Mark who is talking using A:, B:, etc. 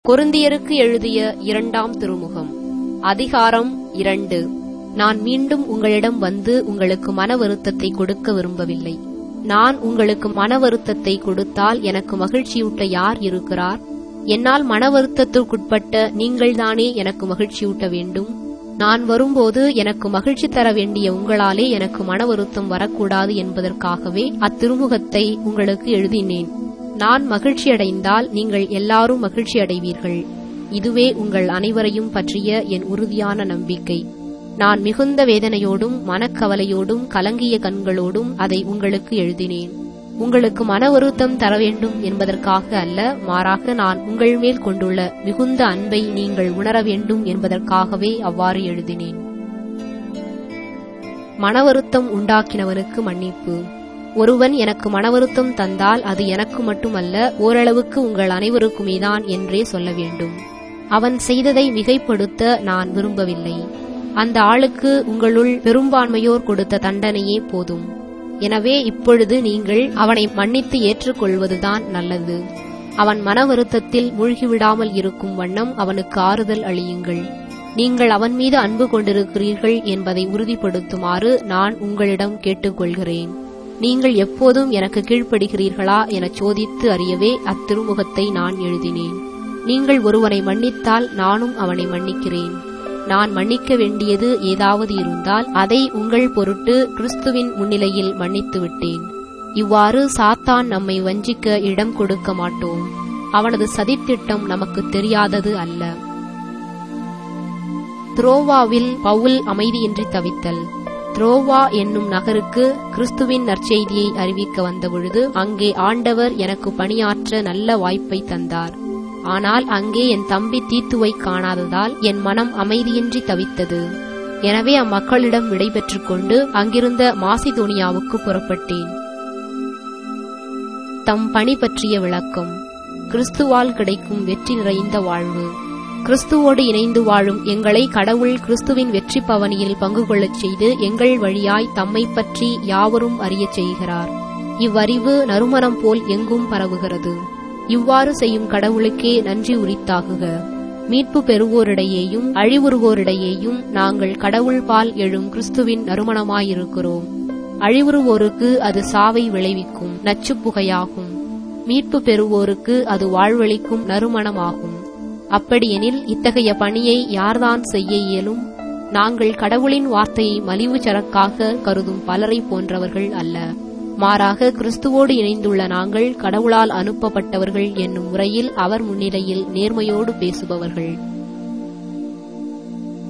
A: கொரிந்தியருக்கு எழுதிய இரண்டாம் திருமுகம் அதிகாரம் இரண்டு நான் மீண்டும் உங்களிடம் வந்து உங்களுக்கு மன வருத்தத்தை கொடுக்க விரும்பவில்லை நான் உங்களுக்கு மன வருத்தத்தை கொடுத்தால் எனக்கு மகிழ்ச்சியூட்ட யார் இருக்கிறார் என்னால் மன வருத்தத்திற்குட்பட்ட நீங்கள்தானே எனக்கு மகிழ்ச்சியூட்ட வேண்டும் நான் வரும்போது எனக்கு மகிழ்ச்சி தர வேண்டிய உங்களாலே எனக்கு மன வருத்தம் வரக்கூடாது என்பதற்காகவே அத்திருமுகத்தை உங்களுக்கு எழுதினேன் நான் மகிழ்ச்சியடைந்தால் நீங்கள் எல்லாரும் மகிழ்ச்சி அடைவீர்கள் இதுவே உங்கள் அனைவரையும் பற்றிய என் உறுதியான நம்பிக்கை நான் மிகுந்த வேதனையோடும் மனக்கவலையோடும் கலங்கிய கண்களோடும் அதை உங்களுக்கு எழுதினேன் உங்களுக்கு மன வருத்தம் தர வேண்டும் என்பதற்காக அல்ல மாறாக நான் உங்கள் மேல் கொண்டுள்ள மிகுந்த அன்பை நீங்கள் உணர வேண்டும் என்பதற்காகவே அவ்வாறு எழுதினேன் மன வருத்தம் உண்டாக்கினவனுக்கு மன்னிப்பு ஒருவன் எனக்கு மனவருத்தம் தந்தால் அது எனக்கு மட்டுமல்ல ஓரளவுக்கு உங்கள் அனைவருக்குமேதான் என்றே சொல்ல வேண்டும் அவன் செய்ததை மிகைப்படுத்த நான் விரும்பவில்லை அந்த ஆளுக்கு உங்களுள் பெரும்பான்மையோர் கொடுத்த தண்டனையே போதும் எனவே இப்பொழுது நீங்கள் அவனை மன்னித்து ஏற்றுக்கொள்வதுதான் நல்லது அவன் மன வருத்தத்தில் மூழ்கிவிடாமல் இருக்கும் வண்ணம் அவனுக்கு ஆறுதல் அளியுங்கள் நீங்கள் அவன் மீது அன்பு கொண்டிருக்கிறீர்கள் என்பதை உறுதிப்படுத்துமாறு நான் உங்களிடம் கேட்டுக்கொள்கிறேன் நீங்கள் எப்போதும் எனக்கு கீழ்ப்படுகிறீர்களா என சோதித்து அறியவே அத்திருமுகத்தை நான் எழுதினேன் நீங்கள் ஒருவனை மன்னித்தால் நானும் அவனை மன்னிக்கிறேன் நான் மன்னிக்க வேண்டியது ஏதாவது இருந்தால் அதை உங்கள் பொருட்டு கிறிஸ்துவின் முன்னிலையில் மன்னித்து விட்டேன் இவ்வாறு சாத்தான் நம்மை வஞ்சிக்க இடம் கொடுக்க மாட்டோம் அவனது சதித்திட்டம் நமக்கு தெரியாதது அல்ல துரோவாவில் பவுல் அமைதியின்றி தவித்தல் துரோவா என்னும் நகருக்கு கிறிஸ்துவின் நற்செய்தியை அறிவிக்க வந்தபொழுது அங்கே ஆண்டவர் எனக்கு பணியாற்ற நல்ல வாய்ப்பை தந்தார் ஆனால் அங்கே என் தம்பி தீத்துவை காணாததால் என் மனம் அமைதியின்றி தவித்தது எனவே அம்மக்களிடம் விடைபெற்றுக் கொண்டு அங்கிருந்த மாசிதோனியாவுக்கு புறப்பட்டேன் தம் பணி பற்றிய விளக்கம் கிறிஸ்துவால் கிடைக்கும் வெற்றி நிறைந்த வாழ்வு கிறிஸ்துவோடு இணைந்து வாழும் எங்களை கடவுள் கிறிஸ்துவின் வெற்றி பவனியில் பங்கு கொள்ளச் செய்து எங்கள் வழியாய் தம்மை பற்றி யாவரும் அறியச் செய்கிறார் இவ்வறிவு நறுமணம் போல் எங்கும் பரவுகிறது இவ்வாறு செய்யும் கடவுளுக்கே நன்றி உரித்தாகுக மீட்பு பெறுவோரிடையேயும் அழிவுறுவோரிடையேயும் நாங்கள் கடவுள் பால் எழும் கிறிஸ்துவின் நறுமணமாயிருக்கிறோம் அழிவுறுவோருக்கு அது சாவை விளைவிக்கும் நச்சுப்புகையாகும் மீட்பு பெறுவோருக்கு அது வாழ்வளிக்கும் நறுமணமாகும் அப்படியெனில் இத்தகைய பணியை யார்தான் செய்ய இயலும் நாங்கள் கடவுளின் வார்த்தையை மலிவு சரக்காக கருதும் பலரை போன்றவர்கள் அல்ல மாறாக கிறிஸ்துவோடு இணைந்துள்ள நாங்கள் கடவுளால் அனுப்பப்பட்டவர்கள் என்னும் முறையில் அவர் முன்னிலையில் நேர்மையோடு பேசுபவர்கள்